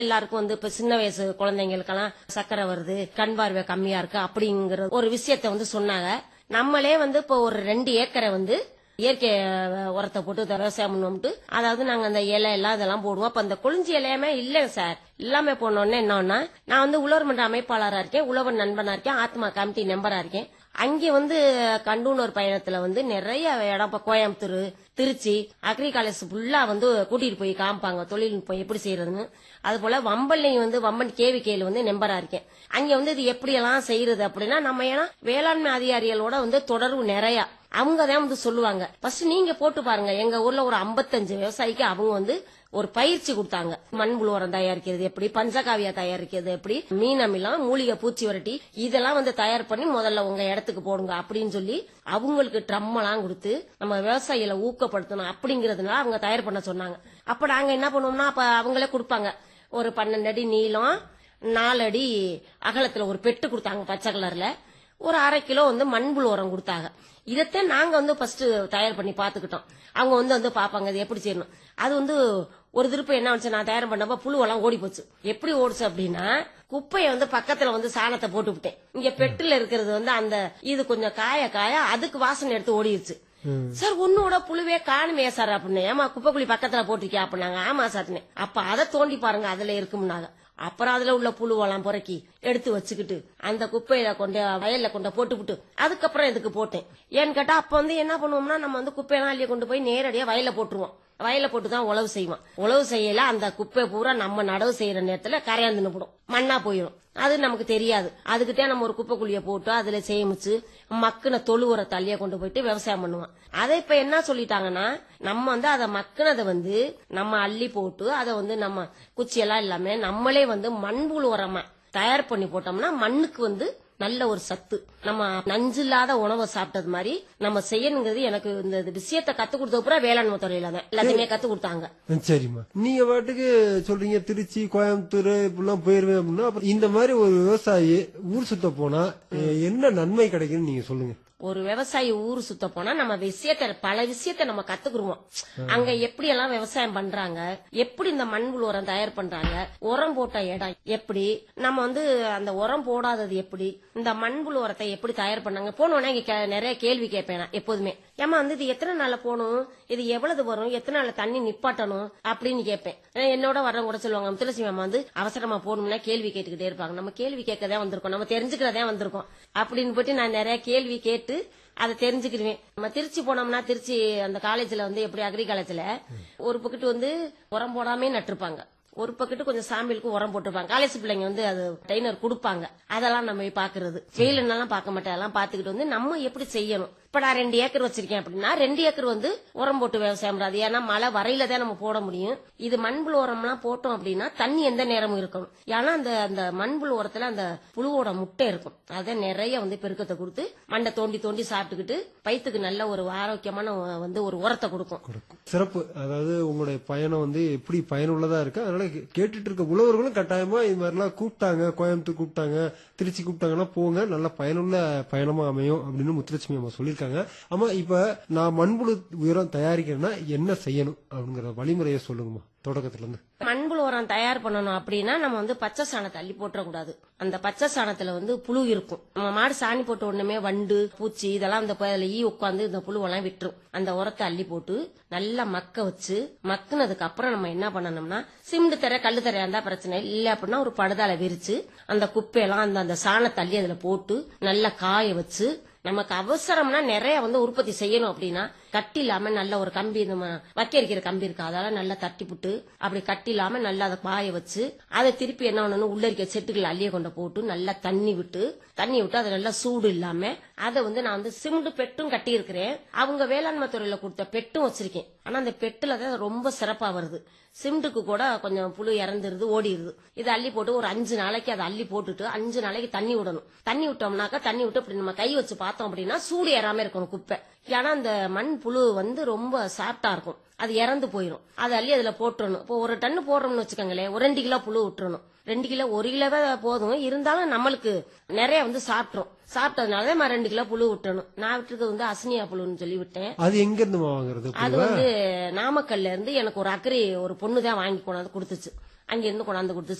எல்லாருக்கும் வந்து இப்ப சின்ன வயசு குழந்தைங்களுக்கெல்லாம் சக்கரை வருது கண் பார்வை கம்மியா இருக்கு அப்படிங்கிற ஒரு விஷயத்த வந்து சொன்னாங்க நம்மளே வந்து இப்போ ஒரு ரெண்டு ஏக்கரை வந்து இயற்கை அஹ், உரத்தை போட்டு இதை விவசாயம் பண்ணுவோம்ட்டு அதாவது நாங்க அந்த இலை எல்லாம் இதெல்லாம் போடுவோம் அப்ப அந்த கொளிஞ்சி இலையமே இல்லைங்க சார் எல்லாமே போனோடனே என்னன்னா நான் வந்து உழவர் மன்ற அமைப்பாளரா இருக்கேன் உழவர் நண்பனா இருக்கேன் ஆத்மா கமிட்டி மெம்பரா இருக்கேன் அங்கே வந்து கண்டூனூர் பயணத்துல வந்து நிறைய இடம் இப்ப கோயம்புத்தூர் திருச்சி அக்ரி காலேஜ் ஃபுல்லா வந்து கூட்டிட்டு போய் காமிப்பாங்க தொழில்நுட்பம் எப்படி செய்யறதுன்னு அது போல வம்பல்லையும் வந்து வம்பன் கேவி கேல வந்து நெம்பரா இருக்கேன் அங்க வந்து இது எப்படி எல்லாம் செய்யறது அப்படின்னா நம்ம ஏன்னா வேளாண்மை அதிகாரிகளோட வந்து தொடர்பு நிறைய அவங்க தான் வந்து சொல்லுவாங்க ஃபர்ஸ்ட் நீங்க போட்டு பாருங்க எங்க ஊர்ல ஒரு 55 விவசாயிக்கு அவங்க வந்து ஒரு பயிற்சி கொடுத்தாங்க மண்புழு உரம் தயாரிக்கிறது எப்படி பஞ்சகாவியா தயாரிக்கிறது எப்படி மீன் அமிலம் மூலிகை பூச்சி வரட்டி இதெல்லாம் வந்து தயார் பண்ணி முதல்ல உங்க இடத்துக்கு போடுங்க அப்படின்னு சொல்லி அவங்களுக்கு ட்ரம் எல்லாம் கொடுத்து நம்ம விவசாயிகளை ஊக்கப்படுத்தணும் அப்படிங்கறதுனால அவங்க தயார் பண்ண சொன்னாங்க அப்ப நாங்க என்ன பண்ணுவோம்னா அப்ப அவங்களே கொடுப்பாங்க ஒரு பன்னெண்டு அடி நீளம் நாலு அடி அகலத்துல ஒரு பெட்டு கொடுத்தாங்க பச்சை கலர்ல ஒரு அரை கிலோ வந்து மண்புழு உரம் கொடுத்தாங்க இதைத்தான் நாங்க வந்து ஃபர்ஸ்ட் தயார் பண்ணி பாத்துக்கிட்டோம் அவங்க வந்து வந்து பாப்பாங்க இது எப்படி செய்யணும் அது வந்து ஒரு திருப்பம் என்ன வந்துச்சு நான் தயார் பண்ணப்ப புழுவெல்லாம் ஓடி போச்சு எப்படி ஓடுச்சு அப்படின்னா குப்பையை வந்து பக்கத்துல வந்து சாணத்தை போட்டு விட்டேன் இங்க பெட்டுல இருக்கிறது வந்து அந்த இது கொஞ்சம் காய காய அதுக்கு வாசனை எடுத்து ஓடிடுச்சு சார் உன்னோட புழுவே காணுமே சார் அப்படின்னு ஏமா குப்பைக்குழி பக்கத்துல போட்டிருக்கியா அப்படின்னாங்க ஆமா சார்னு அப்ப அதை தோண்டி பாருங்க அதுல இருக்கும்னாங்க அப்புறம் அதுல உள்ள புழுவெல்லாம் புறக்கி எடுத்து வச்சுக்கிட்டு அந்த குப்பையில கொண்டு வயல்ல கொண்டு போட்டுவிட்டு அதுக்கப்புறம் இதுக்கு போட்டேன் ஏன்னு கேட்டா அப்ப வந்து என்ன பண்ணுவோம்னா நம்ம வந்து குப்பையெல்லாம் அள்ளி கொண்டு போய் நேரடியா வயல்ல போட்டுருவோம் வயல்ல போட்டு தான் உழவு செய்வோம் உழவு செய்யல அந்த குப்பை பூரா நம்ம நடவு செய்யற நேரத்துல கரையாந்து நிப்படும் மண்ணா போயிடும் அது நமக்கு தெரியாது அதுக்கிட்டே நம்ம ஒரு குப்பை குழிய போட்டு அதுல சேமிச்சு மக்குன தொழு உர தள்ளிய கொண்டு போயிட்டு விவசாயம் பண்ணுவோம் அதை இப்ப என்ன சொல்லிட்டாங்கன்னா நம்ம வந்து அதை மக்குனதை வந்து நம்ம அள்ளி போட்டு அதை வந்து நம்ம குச்சியெல்லாம் இல்லாம நம்மளே வந்து மண்புழு உரமா தயார் பண்ணி போட்டோம்னா மண்ணுக்கு வந்து நல்ல ஒரு சத்து நம்ம நஞ்சு இல்லாத உணவை சாப்பிட்டது மாதிரி நம்ம செய்யணுங்கிறது எனக்கு இந்த விஷயத்தை கத்து கொடுத்த பூரா வேளாண்மை துறையில தான் எல்லாத்தையுமே கத்து கொடுத்தாங்க ம், சரிம்மா நீங்க பாட்டுக்கு சொல்றீங்க திருச்சி கோயம்புத்தூர் இப்படிலாம் போயிருவேன் அப்படின்னா அப்புறம் இந்த மாதிரி ஒரு விவசாயி ஊர் சுத்த போனா எ- என்ன நன்மை கிடைக்குன்னு நீங்க சொல்லுங்க ஒரு விவசாயி ஊர் சுத்த போனா நம்ம விஷயத்த பல விஷயத்த நம்ம கத்துக்குருவோம் அங்க எப்படி எல்லாம் விவசாயம் பண்றாங்க எப்படி இந்த மண்புழு உரம் தயார் பண்றாங்க உரம் போட்ட இடம் எப்படி நம்ம வந்து அந்த உரம் போடாதது எப்படி இந்த மண்புழு உரத்தை எப்படி தயார் பண்ணாங்க போனோடனே இங்க கே- நிறைய கேள்வி கேட்பேன் நான் எப்போதுமே ஏமா வந்து இது எத்தனை நாள்ல போகணும் இது எவ்வளவு வரும் எத்தனை நாள்ல தண்ணி நிப்பாட்டணும் அப்படின்னு கேட்பேன் அஹ் என்னோட வரவங்க கூட சொல்லுவாங்க துளசி மாமா வந்து அவசரமா போகணும்னா கேள்வி கேட்டுக்கிட்டே இருப்பாங்க நம்ம கேள்வி கேட்கதான் வந்திருக்கோம் நம்ம தெரிஞ்சுக்கிறதே வந்திருக்கோம் அப்படின்னு போட்டு நான் நிறைய கேள்வி கேட்டு அதை தெரிஞ்சுக்கிடுவேன் நம்ம திருச்சி போனோம்னா திருச்சி அந்த காலேஜ்ல வந்து எப்படி அக்ரி காலேஜ்ல ஒரு பக்கெட் வந்து உரம் போடாமே நட்டிருப்பாங்க ஒரு பக்கெட்டு கொஞ்சம் சாம்பிளுக்கு உரம் போட்டிருப்பாங்க காலேஜ் பிள்ளைங்க வந்து அது ட்ரைனர் கொடுப்பாங்க அதெல்லாம் நம்ம போய் பாக்குறது வெயிலுன்னெல்லாம் பார்க்க மாட்டேன் அதெல்லாம் பாத்துக்கிட்டு வந்து நம்ம எப்படி செய்யணும் இப்ப நான் ரெண்டு ஏக்கர் வச்சிருக்கேன் அப்படின்னா ரெண்டு ஏக்கர் வந்து உரம் போட்டு விவசாயம் பண்ணாது ஏன்னா மழை வரையில தான் நம்ம போட முடியும் இது மண்புழு உரம்லாம் போட்டோம் அப்படின்னா தண்ணி எந்த நேரமும் இருக்கும் ஏன்னா அந்த அந்த மண்புழு உரத்துல அந்த புழுவோட முட்டை இருக்கும் அதை நிறைய வந்து பெருக்கத்தை கொடுத்து மண்டை தோண்டி தோண்டி சாப்பிட்டுக்கிட்டு வயிற்றுக்கு நல்ல ஒரு ஆரோக்கியமான உ- வந்து ஒரு உரத்தை கொடுக்கும் கொடுக்கும் சிறப்பு அதாவது உங்களுடைய பயணம் வந்து எப்படி பயனுள்ளதா இருக்கு அதனால கே- கேட்டுட்டு இருக்க உழவர்களும் கட்டாயமா இது மாதிரிலாம் கூப்பிட்டாங்க கோயம்புத்தூர் கூப்பிட்டாங்க திருச்சி கூப்பிட்டாங்கன்னா போங்க நல்ல பயனுள்ள பயணமா அமையும் அப்படின்னு முத்துலட்சுமி அம்மா சொல்லியிருக்காங்க ஆமா இப்ப நான் மண்புழு உரம் தயாரிக்கிறேன்னா என்ன செய்யணும் அப்படிங்கிற வழிமுறையை சொல்லுங்கம்மா தொடக்கத்துல இருந்து மண்புழு உரம் தயார் பண்ணணும் அப்படின்னா நம்ம வந்து பச்சை சாணத்தை அள்ளி போட்டுறக்கூடாது அந்த பச்சை சாணத்துல வந்து புழு இருக்கும் நம்ம மாடு சாணி போட்ட உடனே வண்டு பூச்சி இதெல்லாம் அந்த ப- ஈ உட்காந்து இந்த புழுவெல்லாம் விட்டுரும் அந்த உரத்தை அள்ளி போட்டு நல்லா மக்க வச்சு மக்குனதுக்கு அப்புறம் நம்ம என்ன பண்ணணும்னா சிமெண்ட் தர கல்லு தரையா இருந்தா பிரச்சனை இல்லை. இல்ல அப்படின்னா ஒரு படுதால விரிச்சு அந்த குப்பையெல்லாம் அந்த அந்த சாணத்தை அள்ளி அதுல போட்டு நல்லா காய வச்சு நமக்கு அவசரம்னா நிறைய வந்து உற்பத்தி செய்யணும் அப்படின்னா கட்டி இல்லாம நல்ல ஒரு கம்பி நம்ம வைக்க இருக்கிற கம்பி இருக்கு அதால நல்லா தட்டி புட்டு அப்படி கட்டி இல்லாம நல்லா அதை பாய வச்சு அதை திருப்பி என்ன பண்ணணும் உள்ள இருக்க செட்டுகளை அள்ளிய கொண்டு போட்டு நல்லா தண்ணி விட்டு தண்ணி விட்டு அது நல்லா சூடு இல்லாம அதை வந்து நான் வந்து சிமெண்ட் பெட்டும் கட்டி இருக்கிறேன் அவங்க வேளாண்மை துறையில கொடுத்த பெட்டும் வச்சிருக்கேன் ஆனா அந்த பெட்டுல தான் ரொம்ப சிறப்பா வருது சிமெண்ட்டுக்கு கூட கொஞ்சம் புழு இறந்துருது ஓடிடுது இதை அள்ளி போட்டு ஒரு அஞ்சு நாளைக்கு அதை அள்ளி போட்டுட்டு அஞ்சு நாளைக்கு தண்ணி விடணும் தண்ணி விட்டோம்னாக்கா தண்ணி விட்டு இப்படி நம்ம கை வச்சு பார்த்தோம் அப்படின்னா சூடு ஏறாம இருக்கணும் குப்பை ஏன்னா அந்த மண் புழு வந்து ரொம்ப சாஃப்டா இருக்கும் அது இறந்து போயிடும் அதை அள்ளி அதுல போட்டுறணும் இப்போ ஒரு டன்னு போடுறோம்னு வச்சுக்கோங்களேன் ஒரு ரெண்டு கிலோ புழு விட்டுறணும் ரெண்டு கிலோ ஒரு கிலோவே போதும் இருந்தாலும் நம்மளுக்கு நிறைய வந்து சாப்பிட்றோம் சாப்பிட்டதுனால நான் ரெண்டு கிலோ புழு விட்டணும் நான் விட்டுறது வந்து அஸ்னியா புழுன்னு சொல்லி விட்டேன் அது எங்க இருந்து வாங்குறது அது வந்து நாமக்கல்ல இருந்து எனக்கு ஒரு அக்கறை ஒரு பொண்ணு தான் வாங்கி கொண்டாந்து கொடுத்துச்சு அங்கிருந்து கொண்டாந்து கொடுத்து